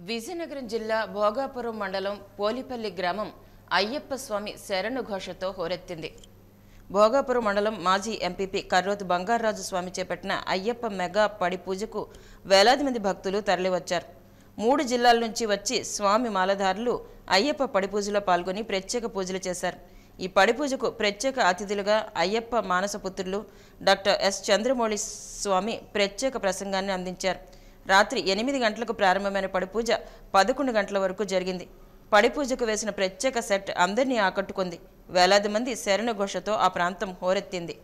విజయనగరం జిల్లా భోగాపురం మండలం పోలిపల్లి గ్రామం అయ్యప్ప స్వామి శరణు ఘోషతో హోరెత్తింది భోగాపురం మండలం మాజీ ఎంపీపీ కర్రోతు బంగారాజు స్వామి చేపట్టిన అయ్యప్ప మెగా పడి పూజకు వేలాది మంది భక్తులు తరలివచ్చారు మూడు జిల్లాల నుంచి వచ్చి స్వామి మాలధారులు అయ్యప్ప పడి పూజలో పాల్గొని ప్రత్యేక పూజలు చేశారు ఈ పడి పూజకు ప్రత్యేక అతిథులుగా అయ్యప్ప మానసపుత్రులు డాక్టర్ ఎస్ చంద్రమౌళి స్వామి ప్రత్యేక ప్రసంగాన్ని అందించారు రాత్రి ఎనిమిది గంటలకు ప్రారంభమైన పడిపూజ పదకొండు గంటల వరకు జరిగింది పడిపూజకు వేసిన ప్రత్యేక సెట్ అందరినీ ఆకట్టుకుంది వేలాది మంది శరణ ఘోషతో ఆ ప్రాంతం హోరెత్తింది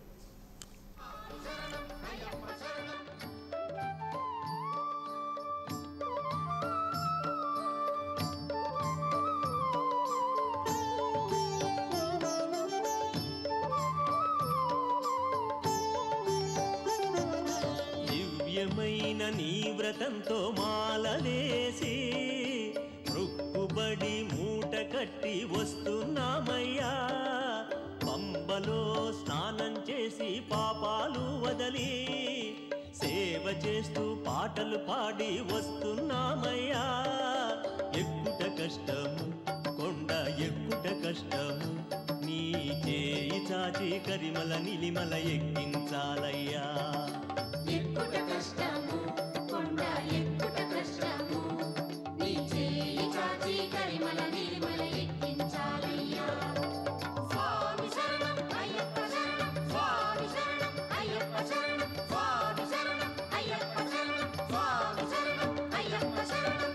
దివ్యమైన నీ వ్రతంతో మాల వేసి రుక్కుబడి మూట కట్టి వస్తున్నామయ్యా పంబలో స్నానం చేసి పాపాలు వదలి సేవ చేస్తూ పాటలు పాడి వస్తున్నామయ్యా ఎక్కుట కష్టము కొండ ఎక్కుట కష్టము నీ చేయి చాచి కరిమల నిలిమల ఎక్కించాలయ్యా ఎక్కుట కష్టము కొండ ఎక్కుట కష్టము నీ చేయి చాచి కరిమల నిర్మల ఎక్కించాలయ్యా స్వామి శరణం అయ్యప్ప శరణం స్వామి శరణం అయ్యప్ప శరణం స్వామి శరణం అయ్యప్ప శరణం స్వామి శరణం అయ్యప్ప శరణం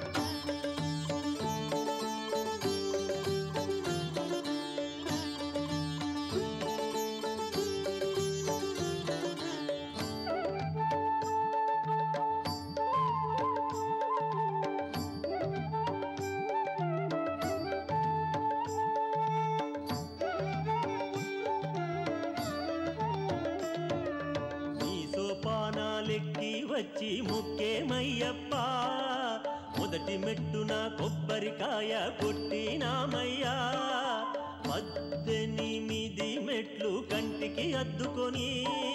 నీ సోపానాలెక్కి వచ్చి ముక్కేమయ్యప్ప మొదటి మెట్టున కొబ్బరికాయ కొట్టినామయ్యా పద్దెనిమిది మెట్లు కంటికి అద్దుకొని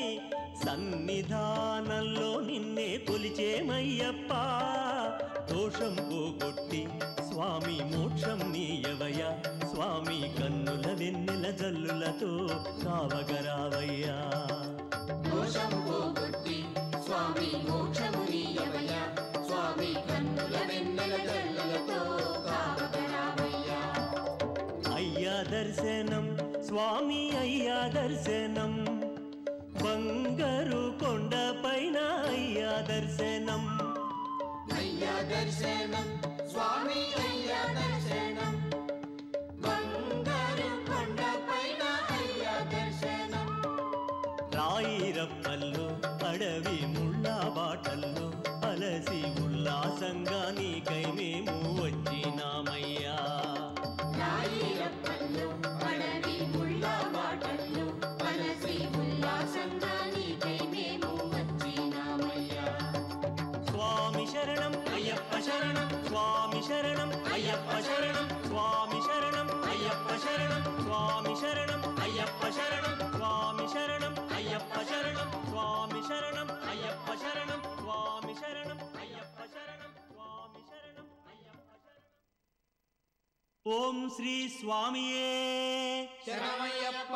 సన్నిధానంలో నిన్నే కొలిచేమయ్యప్ప దోషం పోగొట్టి స్వామి మోక్షం నీయవయ స్వామి కన్నుల వెన్నెల జల్లులతో కావగరావయ్యా దోషము పోగొట్టి స్వామి మోక్షము నీయవయ్య స్వామి కన్నుల వెన్నెల జల్లులతో కావగరావయ్యా అయ్యా దర్శనం స్వామి అయ్యా దర్శనం బంగారు కొండ పైన అయ్యా దర్శనం అయ్యా దర్శనం స్వామి అయ్యా దర్శనం బంగారు కొండ పైన అయ్యా దర్శనం రాయిరప్పల్లో అడవి ముళ్ళ బాటల్లో అలసి ఉల్లాసంగా నీకై మేము వచ్చినామయ్యా రాయిరప్పల్లో అడవి ముళ్ళ బాటల్లో అలసి ఉల్లాసంగా నీకై మేము వచ్చినామయ్యా స్వామి శరణం అయ్యప్ప శరణం స్వామి శరణం అయ్యప్ప శరణం స్వామి శరణం అయ్యప్ప శరణం స్వామి శరణం అయ్యప్ప శరణం స్వామి శరణం అయ్యప్ప శరణం స్వామి శరణం అయ్యప్ప శరణం స్వామి శరణం అయ్యప్ప శరణం స్వామి శరణం అయ్యప్ప శరణం ఓం శ్రీ స్వామియే శరణమయ్యప్ప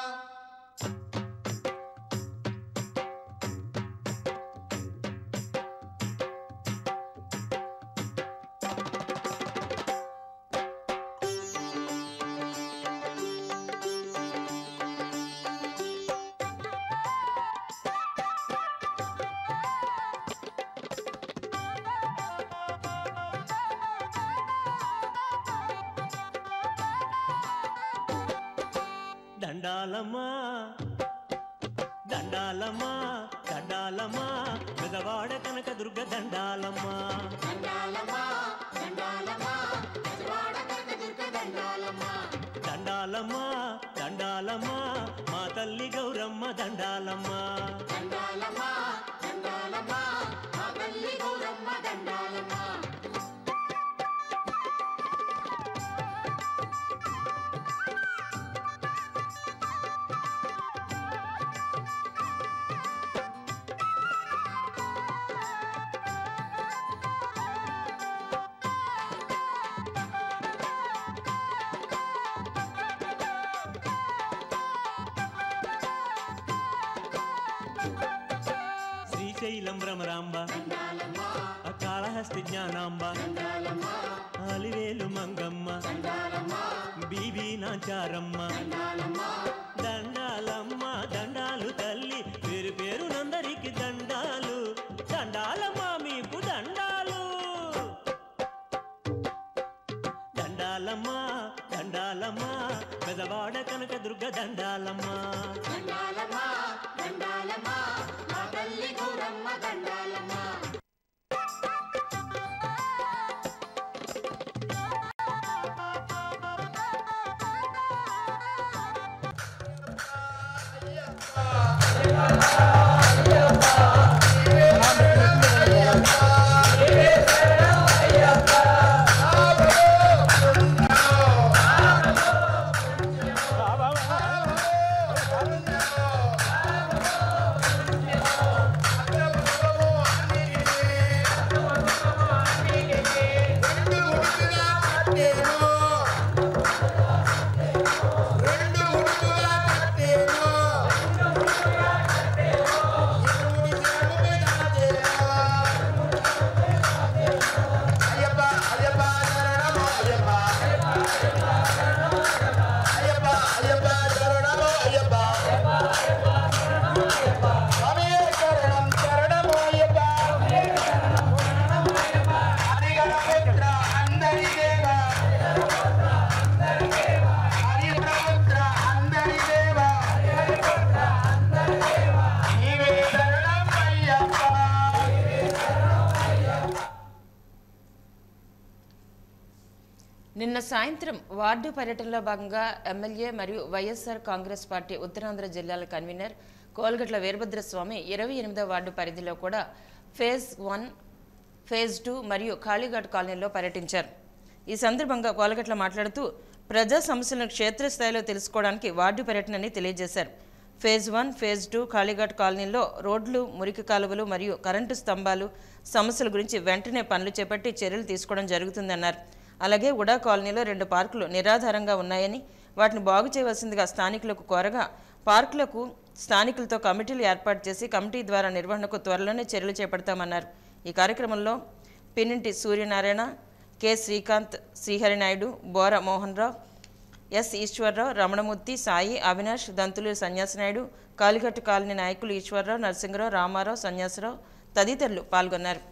దండాలమ్మా దండాలమ్మా దండాలమ్మా పెదవాడ కనక దుర్గ దండాలమ్మా దండాలమా దండాలమా అజవాడ కనకదుర్గ దండాలమా దండాలమ్మా దండాలమ్మా మా తల్లి గౌరమ్మ దండాలమ్మా దండాలమా దండాలమా మా తల్లి గౌరమ్మ దండాలమా శ్రీశైలం భ్రమరాంబ కాళహస్తి జ్ఞానాంబ అలివేలు మంగమ్మ బీబీ నాచారమ్మ దండాలమ్మ దండాలు తల్లి పేరు పేరు నందరికి దండాలు దండాలమ్మ మీకు దండాలు దండాలమ్మ దండాలమ్మ పెదవాడ కనక దుర్గ దండాలమ్మ దండాలమ్మా దండాలమ్మా మా తల్లి గౌరమ్మ దండాలమ్మా నిన్న సాయంత్రం వార్డు పర్యటనలో భాగంగా ఎమ్మెల్యే మరియు వైఎస్ఆర్ కాంగ్రెస్ పార్టీ ఉత్తరాంధ్ర జిల్లాల కన్వీనర్ కోల్గట్ల వీరభద్రస్వామి ఇరవై ఎనిమిదో వార్డు పరిధిలో కూడా ఫేజ్ వన్ ఫేజ్ టూ మరియు కాళీఘాట్ కాలనీలో పర్యటించారు ఈ సందర్భంగా కోలగట్ల మాట్లాడుతూ ప్రజా సమస్యలను క్షేత్రస్థాయిలో తెలుసుకోవడానికి వార్డు పర్యటనని తెలియజేశారు phase one phase two Kalighat కాలనీలో రోడ్లు మురికి కాలువలు మరియు కరెంటు స్తంభాలు సమస్యల గురించి వెంటనే పనులు చేపట్టి చర్యలు తీసుకోవడం జరుగుతుందన్నారు అలాగే ఉడా కాలనీలో రెండు పార్కులు నిరాధారంగా ఉన్నాయని వాటిని బాగు చేయవలసిందిగా స్థానికులకు కోరగా పార్కులకు స్థానికులతో కమిటీలు ఏర్పాటు చేసి కమిటీ ద్వారా నిర్వహణకు త్వరలోనే చర్యలు చేపడతామన్నారు ఈ కార్యక్రమంలో Pinninti Suryanarayana K Srikanth Srihari Naidu Bora Mohan Rao S Eswara Rao Ramana Murthy Sai Avinash Danthulu Sanyasi Naidu Kalighattu colony నాయకులు ఈశ్వరరావు నరసింహరావు రామారావు సన్యాసరావు తదితరులు పాల్గొన్నారు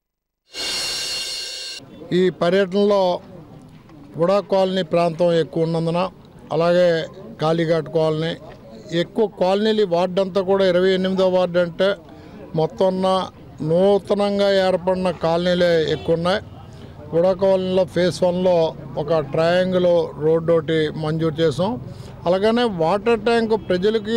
ఈ పర్యటనలో ఉడా కాలనీ ప్రాంతం ఎక్కువ ఉన్నందున అలాగే కాళీఘాట్ కాలనీ ఎక్కువ కాలనీలు ఈ వార్డు అంతా కూడా ఇరవై ఎనిమిదో వార్డు అంటే మొత్తం ఉన్న నూతనంగా ఏర్పడిన కాలనీలే ఎక్కువ ఉన్నాయి ఉడా కాలనీలో ఫేస్ వన్లో ఒక ట్రయాంగిల్ రోడ్డు ఒకటి మంజూరు చేసాం అలాగనే వాటర్ ట్యాంక్ ప్రజలకి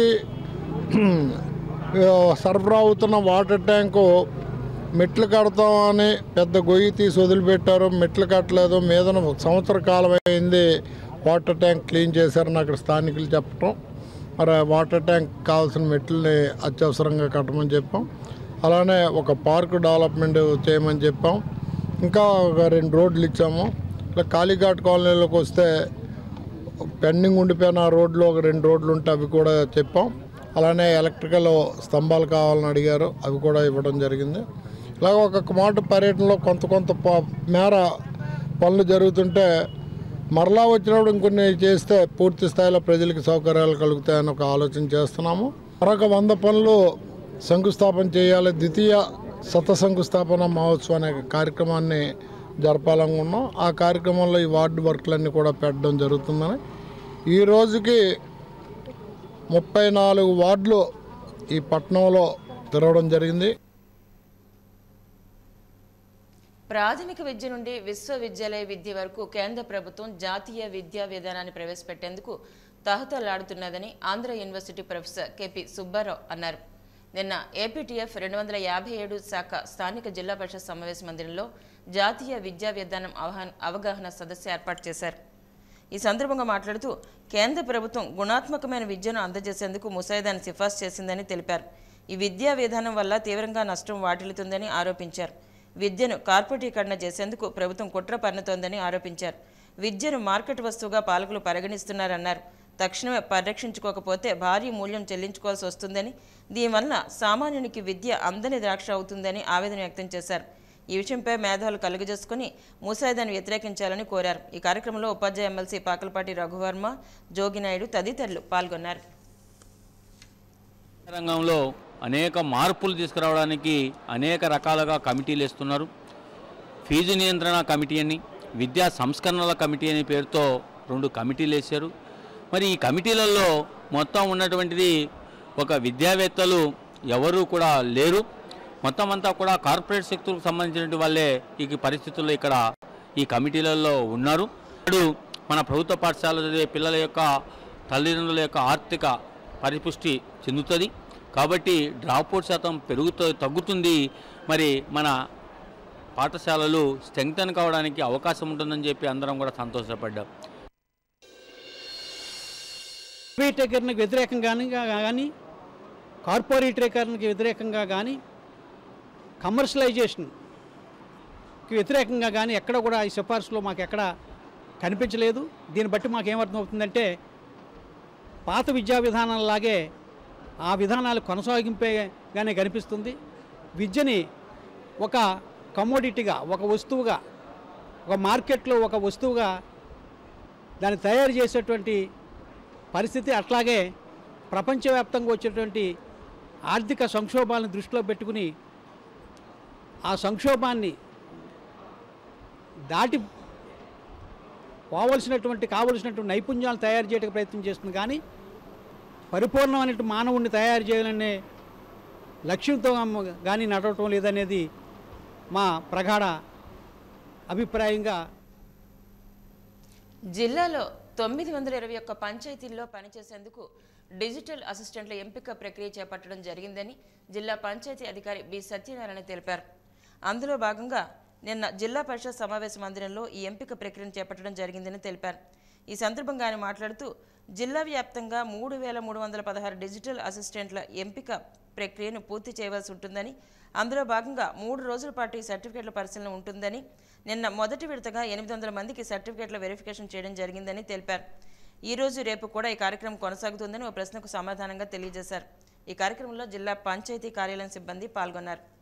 సరఫరా అవుతున్న వాటర్ ట్యాంకు మెట్లు కడతామని పెద్ద గొయ్యి తీసి వదిలిపెట్టారు మెట్లు కట్టలేదు మీద సంవత్సర కాలం అయింది వాటర్ ట్యాంక్ క్లీన్ చేశారని అక్కడ స్థానికులు చెప్పటం మరి వాటర్ ట్యాంక్ కావాల్సిన మెట్లని అత్యవసరంగా కట్టమని చెప్పాం అలానే ఒక పార్క్ డెవలప్మెంట్ చేయమని చెప్పాం ఇంకా ఒక రెండు రోడ్లు ఇచ్చాము ఇలా కాళీఘాట్ కాలనీలోకి వస్తే పెండింగ్ ఉండిపోయిన రోడ్లు ఒక రెండు రోడ్లు ఉంటే అవి కూడా చెప్పాం అలానే ఎలక్ట్రికల్ స్తంభాలు కావాలని అడిగారు అవి కూడా ఇవ్వడం జరిగింది ఇలాగ ఒక్కొక్క మాట పర్యటనలో కొంత కొంత ప- మేర పనులు జరుగుతుంటే మరలా వచ్చినప్పుడు ఇంకొన్ని చేస్తే పూర్తి స్థాయిలో ప్రజలకు సౌకర్యాలు కలుగుతాయని ఒక ఆలోచన చేస్తున్నాము మరొక వంద పనులు శంకుస్థాపన చేయాలి ద్వితీయ శత శంకుస్థాపన మహోత్సవం అనే కార్యక్రమాన్ని జరపాలనుకున్నాం ఆ కార్యక్రమంలో ఈ వార్డు వర్క్లన్నీ కూడా పెట్టడం జరుగుతుందని ఈ రోజుకి ముప్పై నాలుగు వార్డులు ఈ పట్టణంలో తిరగడం జరిగింది ప్రాథమిక విద్య నుండి విశ్వవిద్యాలయ విద్య వరకు కేంద్ర ప్రభుత్వం జాతీయ విద్యా విధానాన్ని ప్రవేశపెట్టేందుకు తహతలాడుతున్నదని Andhra university professor KP Subba Rao అన్నారు నిన్న ఏపీటీఎఫ్ రెండు వందల యాభై ఏడు శాఖ స్థానిక జిల్లా పరిషత్ సమావేశ మందిరంలో జాతీయ విద్యా విధానం అవగాహన అవగాహన సదస్సు ఏర్పాటు చేశారు ఈ సందర్భంగా మాట్లాడుతూ కేంద్ర ప్రభుత్వం గుణాత్మకమైన విద్యను అందజేసేందుకు ముసాయిదాను సిఫార్సు చేసిందని తెలిపారు ఈ విద్యా విధానం వల్ల తీవ్రంగా నష్టం వాటిల్లుతుందని ఆరోపించారు విద్యను కార్పొరేటీకరణ చేసేందుకు ప్రభుత్వం కుట్ర పన్నుతోందని ఆరోపించారు విద్యను మార్కెట్ వస్తువుగా పాలకులు పరిగణిస్తున్నారన్నారు తక్షణమే పరిరక్షించుకోకపోతే భారీ మూల్యం చెల్లించుకోవాల్సి వస్తుందని దీనివల్ల సామాన్యునికి విద్య అందని ద్రాక్ష అవుతుందని ఆవేదన వ్యక్తం చేశారు ఈ విషయంపై మేధావులు కలుగజేసుకుని ముసాయిదాన్ని వ్యతిరేకించాలని కోరారు ఈ కార్యక్రమంలో ఉపాధ్యాయ ఎమ్మెల్సీ పాకలపాటి రఘువర్మ జోగినాయుడు తదితరులు పాల్గొన్నారు రంగంలో అనేక మార్పులు తీసుకురావడానికి అనేక రకాలుగా కమిటీలు వేస్తున్నారు ఫీజు నియంత్రణ కమిటీ అని విద్యా సంస్కరణల కమిటీ అనే పేరుతో రెండు కమిటీలు వేశారు మరి ఈ కమిటీలలో మొత్తం ఉన్నటువంటిది ఒక విద్యావేత్తలు ఎవరు కూడా లేరు మొత్తం అంతా కూడా కార్పొరేట్ శక్తులకు సంబంధించిన వాళ్ళే ఈ పరిస్థితుల్లో ఇక్కడ ఈ కమిటీలలో ఉన్నారు ఇప్పుడు మన ప్రభుత్వ పాఠశాల చదివే పిల్లల యొక్క తల్లిదండ్రుల యొక్క ఆర్థిక పరిపుష్టి చెందుతుంది కాబట్టి డ్రాప్అవుట్ శాతం పెరుగుతూ తగ్గుతుంది మరి మన పాఠశాలలు స్ట్రెంగ్తన్ కావడానికి అవకాశం ఉంటుందని చెప్పి అందరం కూడా సంతోషపడ్డాం ప్రైవేటీకరణకు వ్యతిరేకంగా కానీ కార్పొరేటీకరణకి వ్యతిరేకంగా కానీ కమర్షియలైజేషన్కి వ్యతిరేకంగా కానీ ఎక్కడ కూడా ఈ సిఫార్సులో మాకు ఎక్కడ కనిపించలేదు దీన్ని బట్టి మాకు ఏమర్థం అవుతుందంటే పాత విద్యా విధానాలలాగే ఆ విధానాలు కొనసాగింపేగానే కనిపిస్తుంది విద్యని ఒక కమోడిటీగా ఒక వస్తువుగా ఒక మార్కెట్లో ఒక వస్తువుగా దాన్ని తయారు చేసేటువంటి పరిస్థితి అట్లాగే ప్రపంచవ్యాప్తంగా వచ్చేటువంటి ఆర్థిక సంక్షోభాలను దృష్టిలో పెట్టుకుని ఆ సంక్షోభాన్ని దాటి పోవలసినటువంటి కావలసినటువంటి నైపుణ్యాలు తయారు చేయడానికి ప్రయత్నం చేస్తుంది కానీ పరిపూర్ణమైనటువంటి మానవుణ్ణి తయారు చేయాలనే లక్ష్యంతో కానీ నడవటం లేదనేది మా ప్రగాఢ అభిప్రాయంగా జిల్లాలో తొమ్మిది వందల ఇరవై ఒక్క పంచాయతీల్లో పనిచేసేందుకు డిజిటల్ అసిస్టెంట్ల ఎంపిక ప్రక్రియ చేపట్టడం జరిగిందని జిల్లా పంచాయతీ అధికారి బి సత్యనారాయణ తెలిపారు అందులో భాగంగా నిన్న జిల్లా పరిషత్ సమావేశ మందిరంలో ఈ ఎంపిక ప్రక్రియను చేపట్టడం జరిగిందని తెలిపారు ఈ సందర్భంగా ఆయన మాట్లాడుతూ జిల్లా వ్యాప్తంగా మూడు వేల మూడు వందల పదహారు డిజిటల్ అసిస్టెంట్ల ఎంపిక ప్రక్రియను పూర్తి చేయవలసి ఉంటుందని అందులో భాగంగా మూడు రోజుల పాటు ఈ సర్టిఫికేట్ల పరిశీలన ఉంటుందని నిన్న మొదటి విడతగా ఎనిమిది వందల మందికి సర్టిఫికేట్ల వెరిఫికేషన్ చేయడం జరిగిందని తెలిపారు ఈ రోజు రేపు కూడా ఈ కార్యక్రమం కొనసాగుతుందని ఓ ప్రశ్నకు సమాధానంగా తెలియజేశారు ఈ కార్యక్రమంలో జిల్లా పంచాయతీ కార్యాలయం సిబ్బంది పాల్గొన్నారు